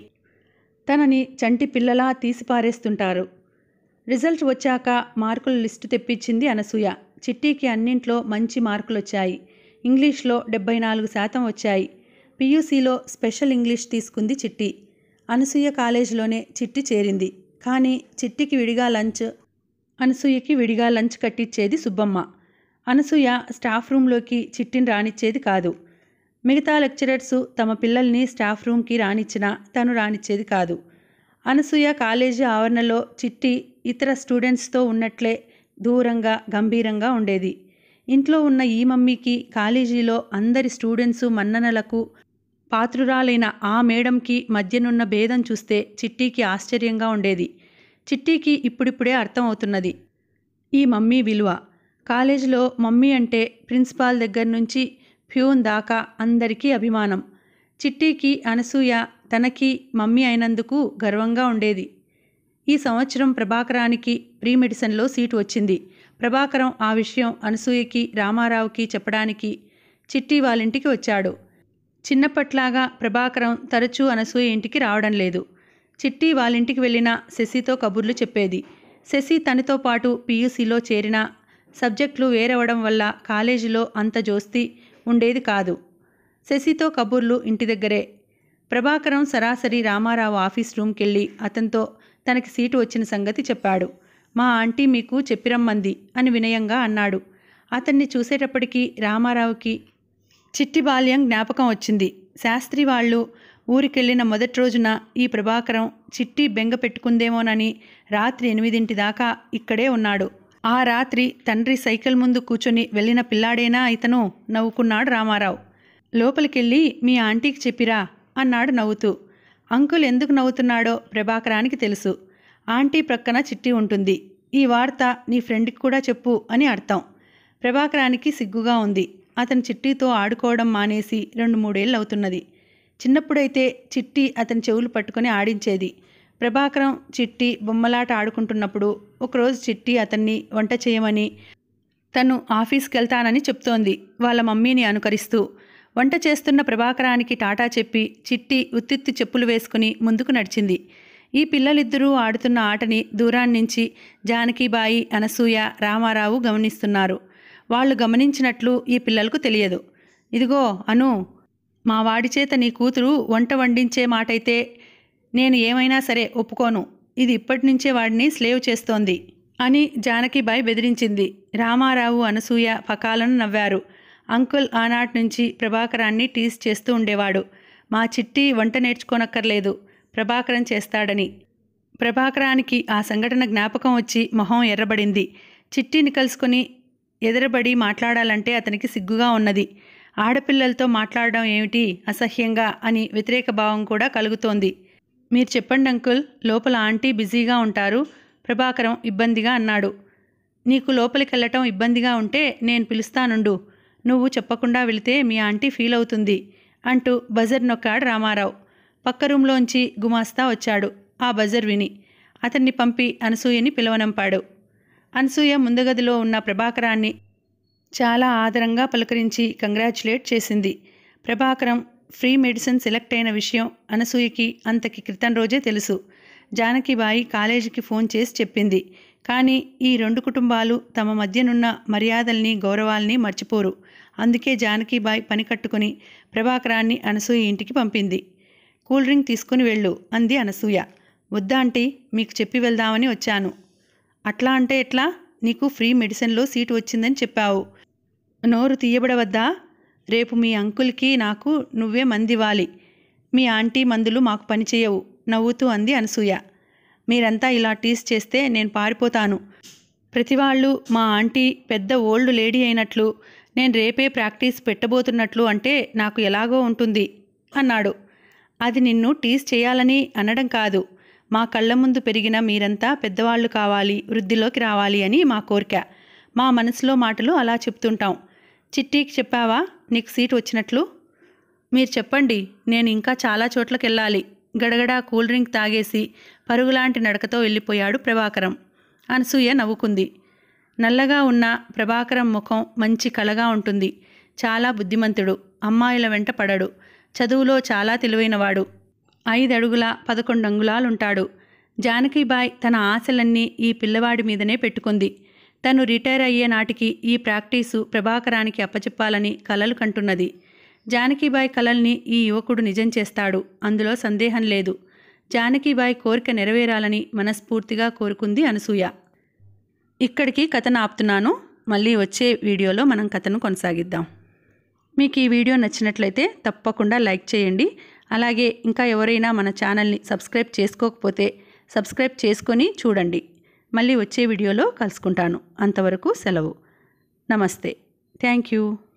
తనని చంటి పిల్లలా తీసిపారేస్తుంటారు రిజల్ట్ వచ్చాక మార్కుల లిస్టు తెప్పించింది అనసూయ చిట్టీకి అన్నింట్లో మంచి మార్కులు వచ్చాయి ఇంగ్లీష్లో డెబ్బై నాలుగు శాతం వచ్చాయి పియూసీలో స్పెషల్ ఇంగ్లీష్ తీసుకుంది చిట్టి అనసూయ కాలేజీలోనే చిట్టి చేరింది కానీ చిట్టికి విడిగా లంచ్ అనసూయకి విడిగా లంచ్ కట్టించేది సుబ్బమ్మ అనసూయ స్టాఫ్ రూమ్లోకి చిట్టిని రానిచ్చేది కాదు మిగతా లెక్చరర్స్ తమ పిల్లల్ని స్టాఫ్ రూమ్కి రానిచ్చినా తను రానిచ్చేది కాదు అనసూయ కాలేజీ ఆవరణలో చిట్టి ఇతర స్టూడెంట్స్తో ఉన్నట్లే దూరంగా గంభీరంగా ఉండేది ఇంట్లో ఉన్న ఈ మమ్మీకి కాలేజీలో అందరి స్టూడెంట్సు మన్ననలకు పాత్రురాలైన ఆ మేడంకి మధ్యనున్న భేదం చూస్తే చిట్టీకి ఆశ్చర్యంగా ఉండేది చిట్టీకి ఇప్పుడిప్పుడే అర్థమవుతున్నది ఈ మమ్మీ విలువ కాలేజీలో మమ్మీ అంటే ప్రిన్సిపాల్ దగ్గర నుంచి ప్యూన్ దాకా అందరికీ అభిమానం చిట్టీకి అనసూయ తనకి మమ్మీ అయినందుకు గర్వంగా ఉండేది ఈ సంవత్సరం ప్రభాకరానికి ప్రీ మెడిసిన్లో సీటు వచ్చింది ప్రభాకరం ఆ విషయం అనసూయకి రామారావుకి చెప్పడానికి చిట్టి వాళ్ళింటికి వచ్చాడు చిన్నప్పట్లాగా ప్రభాకరం తరచూ అనసూయ ఇంటికి రావడం లేదు చిట్టి వాళ్ళింటికి వెళ్ళిన శశితో కబుర్లు చెప్పేది శశి తనతో పాటు పీయూసీలో చేరిన సబ్జెక్టులు వేరవడం వల్ల కాలేజీలో అంత జోస్తి ఉండేది కాదు శశితో కబుర్లు ఇంటి దగ్గరే ప్రభాకరం సరాసరి రామారావు ఆఫీస్ రూమ్కెళ్ళి అతనితో తనకి సీటు వచ్చిన సంగతి చెప్పాడు మా ఆంటీ మీకు చెప్పిరమ్మంది అని వినయంగా అన్నాడు అతన్ని చూసేటప్పటికీ రామారావుకి చిట్టి బాల్యం జ్ఞాపకం వచ్చింది శాస్త్రి వాళ్ళు ఊరికెళ్ళిన మొదటి రోజున ఈ ప్రభాకరం చిట్టి బెంగ పెట్టుకుందేమోనని రాత్రి ఎనిమిదింటి దాకా ఇక్కడే ఉన్నాడు ఆ రాత్రి తండ్రి సైకిల్ ముందు కూర్చొని వెళ్ళిన పిల్లాడేనా ఇతను నవ్వుకున్నాడు రామారావు లోపలికెళ్ళి మీ ఆంటీకి చెప్పిరా అన్నాడు నవ్వుతూ అంకుల్ ఎందుకు నవ్వుతున్నాడో ప్రభాకరానికి తెలుసు ఆంటీ ప్రక్కన చిట్టి ఉంటుంది ఈ వార్త నీ ఫ్రెండ్కి కూడా చెప్పు అని అర్థం ప్రభాకరానికి సిగ్గుగా ఉంది అతను చిట్టితో ఆడుకోవడం మానేసి రెండు మూడేళ్ళు అవుతున్నది చిన్నప్పుడైతే చిట్టి అతని చెవులు పట్టుకొని ఆడించేది ప్రభాకరం చిట్టి బొమ్మలాట ఆడుకుంటున్నప్పుడు ఒకరోజు చిట్టి అతన్ని వంట చేయమని తను ఆఫీస్కి వెళ్తానని చెప్తోంది వాళ్ళ మమ్మీని అనుకరిస్తూ వంట చేస్తున్న ప్రభాకరానికి టాటా చెప్పి చిట్టి ఉత్తిత్తి చెప్పులు వేసుకుని ముందుకు నడిచింది ఈ పిల్లలిద్దరూ ఆడుతున్న ఆటని దూరాన్నించి జానకిబాయి అనసూయ రామారావు గమనిస్తున్నారు వాళ్ళు గమనించినట్లు ఈ పిల్లలకు తెలియదు ఇదిగో అను మా వాడి చేత నీ కూతురు వంట వండించే మాటైతే నేను ఏమైనా సరే ఒప్పుకోను ఇది ఇప్పటి నుంచే వాడిని స్లేవ్ చేస్తోంది అని జానకిబాయి బెదిరించింది రామారావు అనసూయ పకాలను నవ్వారు అంకుల్ ఆనాటి నుంచి ప్రభాకరాన్ని టీస్ చేస్తూ ఉండేవాడు మా చిట్టి వంట నేర్చుకోనక్కర్లేదు ప్రభాకరం చేస్తాడని ప్రభాకరానికి ఆ సంఘటన జ్ఞాపకం వచ్చి మొహం ఎర్రబడింది చిట్టిని కలుసుకొని ఎదురబడి మాట్లాడాలంటే అతనికి సిగ్గుగా ఉన్నది ఆడపిల్లలతో మాట్లాడడం ఏమిటి అసహ్యంగా అని వ్యతిరేక భావం కూడా కలుగుతోంది మీరు చెప్పండి అంకుల్ లోపల ఆంటీ బిజీగా ఉంటారు ప్రభాకరం ఇబ్బందిగా అన్నాడు నీకు లోపలికి వెళ్ళటం ఇబ్బందిగా ఉంటే నేను పిలుస్తానుండు నువ్వు చెప్పకుండా వెళితే మీ ఆంటీ ఫీల్ అవుతుంది అంటూ బజర్ నొక్కాడు రామారావు పక్క రూంలోంచి గుమాస్తా వచ్చాడు ఆ బజర్ విని అతన్ని పంపి అనసూయని పిలవనంపాడు అనసూయ ముందుగదిలో ఉన్న ప్రభాకరాన్ని చాలా ఆదరంగా పలకరించి కంగ్రాచులేట్ చేసింది ప్రభాకరం ఫ్రీ మెడిసిన్ సెలెక్ట్ అయిన విషయం అనసూయకి అంతకి క్రితం రోజే తెలుసు జానకిబాయి కాలేజీకి ఫోన్ చేసి చెప్పింది కానీ ఈ రెండు కుటుంబాలు తమ మధ్యనున్న మర్యాదల్ని గౌరవాల్ని మర్చిపోరు అందుకే జానకిబాయి పని కట్టుకుని ప్రభాకరాన్ని అనసూయ ఇంటికి పంపింది కూల్ డ్రింక్ తీసుకుని వెళ్ళు అంది అనసూయ వద్దా ఆంటీ మీకు చెప్పి వెళ్దామని వచ్చాను అట్లా అంటే ఎట్లా నీకు ఫ్రీ మెడిసిన్లో సీటు వచ్చిందని చెప్పావు నోరు తీయబడవద్దా రేపు మీ అంకుల్కి నాకు నువ్వే మందివ్వాలి మీ ఆంటీ మందులు మాకు పనిచేయవు నవ్వుతూ అంది అనసూయ మీరంతా ఇలా టీస్ చేస్తే నేను పారిపోతాను ప్రతివాళ్ళు మా ఆంటీ పెద్ద ఓల్డ్ లేడీ అయినట్లు నేను రేపే ప్రాక్టీస్ పెట్టబోతున్నట్లు అంటే నాకు ఎలాగో ఉంటుంది అన్నాడు అది నిన్ను టీస్ చేయాలని అనడం కాదు మా కళ్ళ ముందు పెరిగిన మీరంతా పెద్దవాళ్ళు కావాలి వృద్ధిలోకి రావాలి అని మా కోరిక మా మనసులో మాటలు అలా చెప్తుంటాం చిట్టీకి చెప్పావా నీకు సీట్ వచ్చినట్లు మీరు చెప్పండి నేను ఇంకా చాలా చోట్లకి వెళ్ళాలి గడగడా కూల్ డ్రింక్ తాగేసి పరుగులాంటి నడకతో వెళ్ళిపోయాడు ప్రభాకరం అనసూయ నవ్వుకుంది నల్లగా ఉన్న ప్రభాకరం ముఖం మంచి కళగా ఉంటుంది చాలా బుద్ధిమంతుడు అమ్మాయిల వెంట పడడు చదువులో చాలా తెలివైనవాడు ఐదడుగుల పదకొండు అంగుళాలుంటాడు జానకిబాయ్ తన ఆశలన్నీ ఈ పిల్లవాడి మీదనే పెట్టుకుంది తను రిటైర్ అయ్యే నాటికి ఈ ప్రాక్టీసు ప్రభాకరానికి అప్పచెప్పాలని కలలు కంటున్నది జానకిబాయ్ కలల్ని ఈ యువకుడు నిజం చేస్తాడు అందులో సందేహం లేదు జానకిబాయ్ కోరిక నెరవేరాలని మనస్ఫూర్తిగా కోరుకుంది అనసూయ ఇక్కడికి కథను ఆపుతున్నాను మళ్ళీ వచ్చే వీడియోలో మనం కథను కొనసాగిద్దాం మీకు ఈ వీడియో నచ్చినట్లయితే తప్పకుండా లైక్ చేయండి అలాగే ఇంకా ఎవరైనా మన ఛానల్ని సబ్స్క్రైబ్ చేసుకోకపోతే సబ్స్క్రైబ్ చేసుకొని చూడండి మళ్ళీ వచ్చే వీడియోలో కలుసుకుంటాను అంతవరకు సెలవు నమస్తే థ్యాంక్ యూ